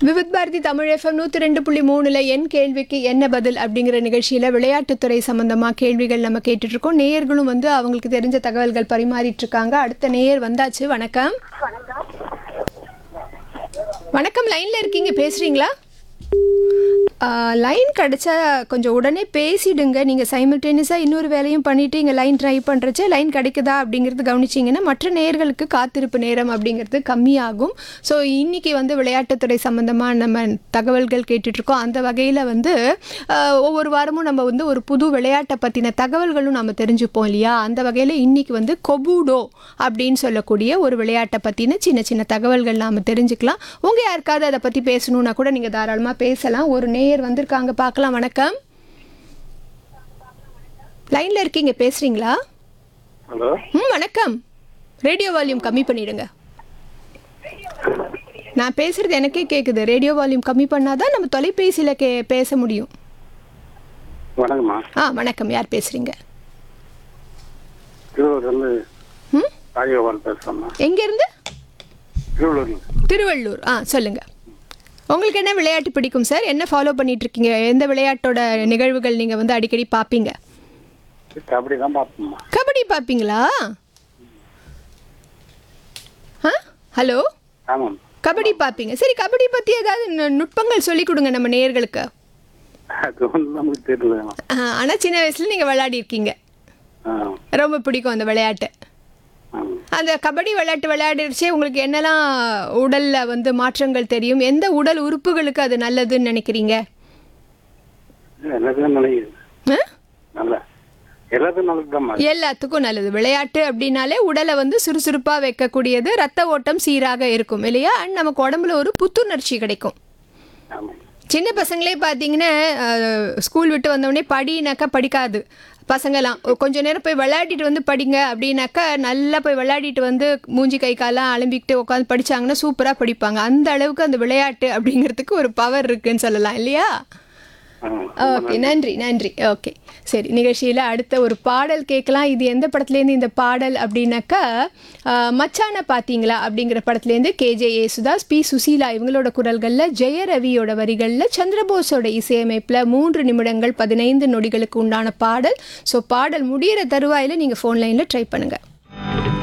Vividh Bharathi Tamil FM நூற்றி ரெண்டு புள்ளி மூணுல என் கேள்விக்கு என்ன பதில் அப்படிங்கிற நிகழ்ச்சியில் விளையாட்டுத்துறை சம்பந்தமாக கேள்விகள் நம்ம கேட்டுட்டு இருக்கோம் நேயர்களும் வந்து அவங்களுக்கு தெரிஞ்ச தகவல்கள் பரிமாறிட்டு இருக்காங்க அடுத்த நேயர் வந்தாச்சு வணக்கம் வணக்கம் லைன்ல இருக்கீங்க பேசுறீங்களா லைன் கிடைச்சா கொஞ்சம் உடனே பேசிடுங்க நீங்கள் சைமல்டேனியஸாக இன்னொரு வேலையும் பண்ணிட்டு இங்கே லைன் ட்ரை பண்ணுறச்ச லைன் கிடைக்குதா அப்படிங்கிறது கவனிச்சிங்கன்னா மற்ற நேயர்களுக்கு காத்திருப்பு நேரம் அப்படிங்கிறது கம்மியாகும் ஸோ இன்னைக்கு வந்து விளையாட்டுத்துறை சம்மந்தமாக நம்ம தகவல்கள் கேட்டுட்ருக்கோம் அந்த வகையில் வந்து ஆஹ், ஒவ்வொரு வாரமும் நம்ம வந்து ஒரு புது விளையாட்டை பற்றின தகவல்களும் நம்ம தெரிஞ்சுப்போம் இல்லையா அந்த வகையில் இன்னைக்கு வந்து கொபூடோ அப்படின்னு சொல்லக்கூடிய ஒரு விளையாட்டை பற்றின சின்ன சின்ன தகவல்கள் நாம் தெரிஞ்சுக்கலாம் உங்கள் யாருக்காவது அதை பற்றி பேசணுன்னா கூட நீங்கள் தாராளமாக பேசலாம் ஒரு நேயர் வந்திருக்காங்க பார்க்கலாம் வணக்கம் லைனில் இருக்கீங்க பேசுகிறீங்களா ஹலோ ம் வணக்கம் ரேடியோ வால்யூம் கம்மி பண்ணிடுங்க நான் பேசுறது எனக்கே கேட்குது ரேடியோ வால்யூம் கம்மி பண்ணாதான் நம்ம தொலைபேசியில் கே பேச முடியும் வணக்கம்மா ஆ வணக்கம் யார் பேசுகிறீங்க திருவள்ளூர்லேருந்து ம் ராஜகோபால் பேசுகிறேம்மா எங்கேருந்து திருவள்ளூர்ல திருவள்ளூர் ஆ சொல்லுங்கள் உங்களுக்கு என்ன விளையாட்டு பிடிக்கும் சார் என்ன ஃபாலோ பண்ணிட்டு இருக்கீங்க எந்த விளையாட்டோட நிகழ்வுகள் நீங்கள் வந்து அடிக்கடி பார்ப்பீங்க கபடி தான் பார்ப்போம்மா கபடி பார்ப்பீங்களா ஆ ஹலோ ஆமாம் கபடி பார்ப்பீங்க சரி கபடி பற்றி ஏதாவது நு- நுட்பங்கள் சொல்லி கொடுங்க நம்ம நேயர்களுக்கு அது வந்து நமக்கு தெரியலம்மா ஆனால் சின்ன வயசில் நீங்கள் விளையாடி இருக்கீங்க ஆ ரொம்ப பிடிக்கும் அந்த விளையாட்டு ஆமாம் அந்த கபடி விளையாட்டு விளையாடிடுச்சே உங்களுக்கு என்னெல்லாம் உடலில் வந்து மாற்றங்கள் தெரியும் எந்த உடல் உறுப்புகளுக்கு அது நல்லதுன்னு நினைக்கிறீங்க எல்லாத்துக்கும் நல்லது ஆ? நல்ல எல்லாத்துக்கும் நல்லதுதாம்மா எல்லாத்துக்கும் நல்லது விளையாட்டு அப்படின்னாலே உடலை வந்து சுறுசுறுப்பாக வைக்கக்கூடியது ரத்த ஓட்டம் சீராக இருக்கும் இல்லையா அண்ட் நமக்கு உடம்புல ஒரு புத்துணர்ச்சி கிடைக்கும் ஆமாம் சின்ன பசங்களே பார்த்தீங்கன்னா அஹ், ஸ்கூல் விட்டு வந்தோடனே படினாக்கா படிக்காது பசங்களாம் கொஞ்ச நேரம் போய் விளையாடிட்டு வந்து படிங்க அப்படின்னாக்கா நல்லா போய் விளையாடிட்டு வந்து மூஞ்சி கை காலாம் அலம்பிக்கிட்டு உட்காந்து படிச்சாங்கன்னா சூப்பராக படிப்பாங்க அந்த அளவுக்கு அந்த விளையாட்டு அப்படிங்கிறதுக்கு ஒரு பவர் இருக்குன்னு சொல்லலாம் இல்லையா ஆமாம் ஓகே நன்றி நன்றி ஓகே சரி நிகழ்ச்சியில் அடுத்த ஒரு பாடல் கேட்கலாம் இது எந்த படத்துலேருந்து இந்த பாடல் அப்படின்னாக்கா ஆஹ், மச்சான பார்த்தீங்களா அப்படிங்கிற படத்துலேருந்து கேஜே யேசுதாஸ் பி சுசீலா இவங்களோட குரல்களில் ஜெயரவியோட வரிகளில் சந்திரபோஸோட இசையமைப்பில் மூன்று நிமிடங்கள் பதினைந்து நொடிகளுக்கு உண்டான பாடல் ஸோ பாடல் முடியிற தருவாயில் நீங்கள் ஃபோன் லைனில் ட்ரை பண்ணுங்கள்